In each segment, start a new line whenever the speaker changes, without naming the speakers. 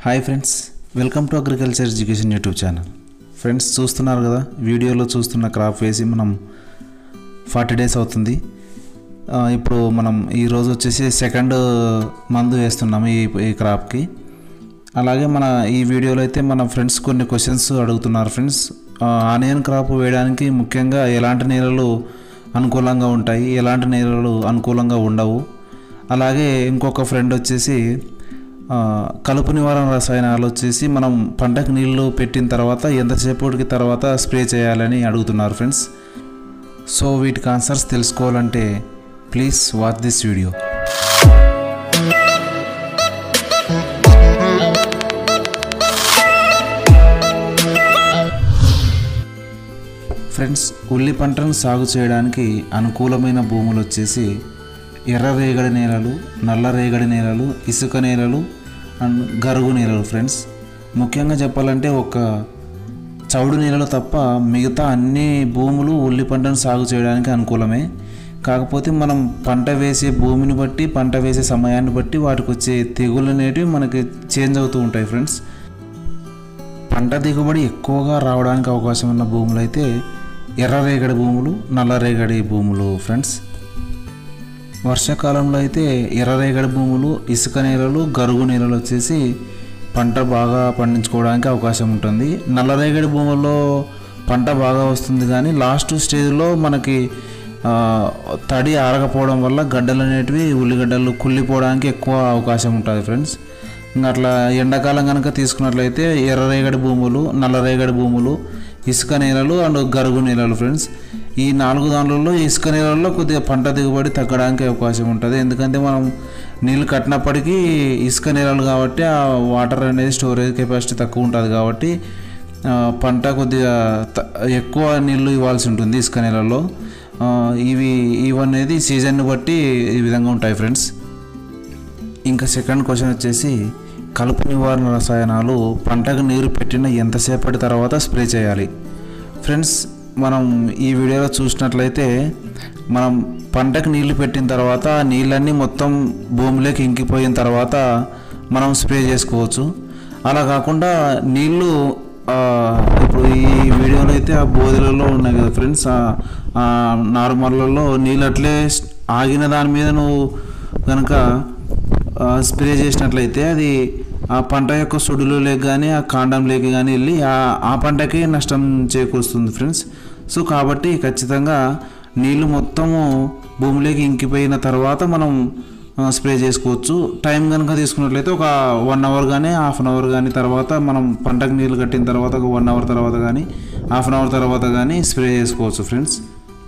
hi friends welcome to agriculture education YouTube channel friends చూస్తున్నారు కదా వీడియోలో చూస్తున్న క్రాప్ వేసి మనం ఫార్టీ డేస్ అవుతుంది ఆ, ఇప్పుడు మనం ఈరోజు వచ్చేసి సెకండ్ మందు వేస్తున్నాము ఈ ఈ క్రాప్కి అలాగే మన ఈ వీడియోలో అయితే మన ఫ్రెండ్స్ కొన్ని క్వశ్చన్స్ అడుగుతున్నారు ఫ్రెండ్స్ ఆనియన్ క్రాప్ వేయడానికి ముఖ్యంగా ఎలాంటి నేలలు అనుకూలంగా ఉంటాయి ఎలాంటి నేలలు అనుకూలంగా ఉండవు అలాగే ఇంకొక ఫ్రెండ్ వచ్చేసి ఆ, కలుపు నివారణ రసాయనాలు వచ్చేసి మనం పంటకు నీళ్లు పెట్టిన తర్వాత ఎంతసేపటికి తర్వాత స్ప్రే చేయాలని అడుగుతున్నారు ఫ్రెండ్స్ సో వీటికి ఆన్సర్స్ తెలుసుకోవాలంటే please watch this video friends ఉల్లి పంటను సాగు చేయడానికి అనుకూలమైన భూములు వచ్చేసి ఎర్ర రేగడి నేలలు నల్ల రేగడి నేలలు ఇసుక నేలలు అండ్ గరుగు నేలలు ఫ్రెండ్స్ ముఖ్యంగా చెప్పాలంటే ఒక చౌడు నేలలు తప్ప మిగతా అన్ని భూములు ఉల్లి పంటను సాగు చేయడానికి అనుకూలమే కాకపోతే మనం పంట వేసే భూమిని బట్టి పంట వేసే సమయాన్ని బట్టి వాటికి వచ్చే తెగులు అనేటివి మనకి చేంజ్ అవుతూ ఉంటాయి ఫ్రెండ్స్ పంట దిగుబడి ఎక్కువగా రావడానికి అవకాశం ఉన్న భూములు అయితే ఎర్ర రేగడి భూములు నల్ల రేగడి భూములు ఫ్రెండ్స్ వర్షాకాలంలో అయితే ఎర్ర రేగడి భూములు ఇసుక నేలలు గరుగు నేలలు వచ్చేసి పంట బాగా పండించుకోవడానికి అవకాశం ఉంటుంది నల్ల రేగడి భూముల్లో పంట బాగా వస్తుంది కానీ లాస్ట్ స్టేజ్లో మనకి ఆ, తడి ఆరకపోవడం వల్ల గడ్డలు అనేటివి ఉల్లిగడ్డలు కుళ్ళిపోవడానికి ఎక్కువ అవకాశం ఉంటుంది ఫ్రెండ్స్ ఇంకా అట్లా ఎండాకాలం కనుక తీసుకున్నట్లయితే ఎర్ర రేగడి భూములు నల్ల రేగడి భూములు ఇసుక నేలలు అండ్ గరుగు నేలలు ఫ్రెండ్స్ ఈ నాలుగు దాంట్లో ఇసుక నేలల్లో కొద్దిగా పంట దిగుబడి తగ్గడానికి అవకాశం ఉంటుంది ఎందుకంటే మనం నీళ్ళు కట్టినప్పటికీ ఇసుక నేలలు కాబట్టి ఆ వాటర్ అనేది స్టోరేజ్ కెపాసిటీ తక్కువ ఉంటుంది కాబట్టి ఆ, పంట కొద్దిగా త- ఎక్కువ నీళ్ళు ఇవ్వాల్సి ఉంటుంది ఇసుక నేలల్లో ఆ, ఇవి ఇవనేది సీజన్ని బట్టి ఈ విధంగా ఉంటాయి ఫ్రెండ్స్ ఇంకా సెకండ్ క్వశ్చన్ వచ్చేసి కలుపు నివారణ రసాయనాలు పంటకు నీరు పెట్టిన ఎంతసేపటి తర్వాత స్ప్రే చేయాలి ఫ్రెండ్స్ మనం ఈ వీడియోలో చూసినట్లయితే మనం పంటకు నీళ్లు పెట్టిన తర్వాత ఆ నీళ్ళన్నీ మొత్తం భూమిలోకి ఇంకిపోయిన తర్వాత మనం స్ప్రే చేసుకోవచ్చు అలా కాకుండా నీళ్ళు ఆ, ఇప్పుడు ఈ వీడియోలో అయితే ఆ బోధులలో ఉన్నాయి కదా ఫ్రెండ్స్ ఆ నార్మల్లలో నీళ్ళు అట్లే ఆగిన దాని మీద నువ్వు కనుక ఆ, స్ప్రే చేసినట్లయితే అది ఆ పంట యొక్క సుడులు లేక కానీ ఆ కాండం లేక కానీ వెళ్ళి ఆ ఆ పంటకే నష్టం చేకూరుస్తుంది ఫ్రెండ్స్ సో కాబట్టి ఖచ్చితంగా నీళ్ళు మొత్తము భూమిలోకి ఇంకిపోయిన తర్వాత మనం ఆ, స్ప్రే చేసుకోవచ్చు టైం కనుక తీసుకున్నట్లయితే ఒక వన్ అవర్ కానీ హాఫ్ అన్ అవర్ కానీ తర్వాత మనం పంటకు నీళ్ళు కట్టిన తర్వాత ఒక వన్ అవర్ తర్వాత కానీ హాఫ్ అన్ అవర్ తర్వాత కానీ స్ప్రే చేసుకోవచ్చు ఫ్రెండ్స్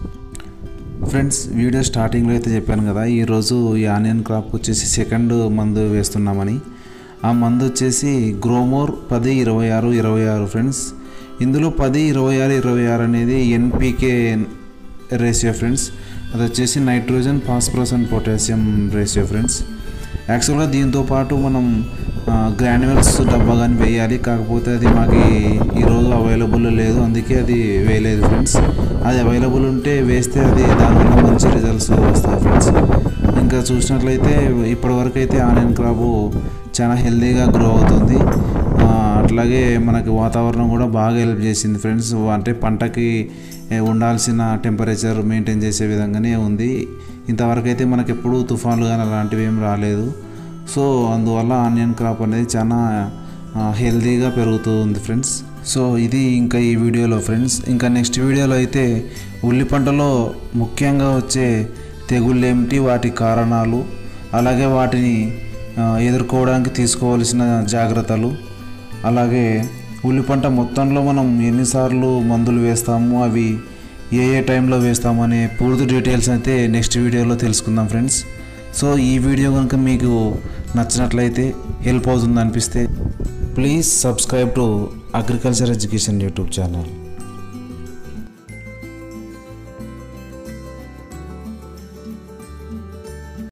ఫ్రెండ్స్ వీడియో స్టార్టింగ్లో అయితే చెప్పాను కదా ఈరోజు ఈ ఆనియన్ క్రాప్ వచ్చేసి సెకండ్ మందు వేస్తున్నామని ఆ మందు వచ్చేసి గ్రోమోర్ పది ఇరవై ఆరు ఇరవై ఆరు ఫ్రెండ్స్ ఇందులో పది ఇరవై ఆరు ఇరవై ఆరు అనేది ఎన్పికే రేషియో ఫ్రెండ్స్ అది వచ్చేసి nitrogen phosphorus and potassium ratio friends యాక్చువల్గా దీంతో పాటు మనం గ్రాన్యువల్స్ డబ్బా కానీ వేయాలి కాకపోతే అది మాకు ఈరోజు అవైలబుల్ లేదు అందుకే అది వేయలేదు ఫ్రెండ్స్ అది అవైలబుల్ ఉంటే వేస్తే అది దానివల్ల మంచి రిజల్ట్స్ వస్తాయి ఫ్రెండ్స్ ఇంకా చూసినట్లయితే ఇప్పటివరకు అయితే ఆనియన్ క్రాప్ చాలా హెల్తీగా గ్రో అవుతుంది ఆ, అట్లాగే మనకి వాతావరణం కూడా బాగా హెల్ప్ చేసింది ఫ్రెండ్స్ అంటే పంటకి ఏ, ఉండాల్సిన టెంపరేచర్ మెయింటైన్ చేసే విధంగానే ఉంది ఇంతవరకు అయితే మనకి ఎప్పుడూ తుఫాన్లు కానీ అలాంటివి ఏం రాలేదు సో అందువల్ల ఆనియన్ క్రాప్ అనేది చాలా ఆ, హెల్తీగా పెరుగుతూ ఉంది ఫ్రెండ్స్ సో ఇది ఇంకా ఈ వీడియోలో ఫ్రెండ్స్ ఇంకా నెక్స్ట్ వీడియోలో అయితే ఉల్లి పంటలో ముఖ్యంగా వచ్చే తెగుళ్ళు ఏమిటి వాటి కారణాలు అలాగే వాటిని ఆ, ఎదుర్కోవడానికి తీసుకోవాల్సిన జాగ్రత్తలు అలాగే ఉల్లి పంట మొత్తంలో మనం ఎన్నిసార్లు మందులు వేస్తాము అవి ఏ ఏ టైంలో వేస్తాము అనే పూర్తి డీటెయిల్స్ అయితే నెక్స్ట్ వీడియోలో తెలుసుకుందాం ఫ్రెండ్స్ సో ఈ వీడియో కనుక మీకు నచ్చినట్లయితే హెల్ప్ అవుతుంది అనిపిస్తే please subscribe to agriculture education YouTube channel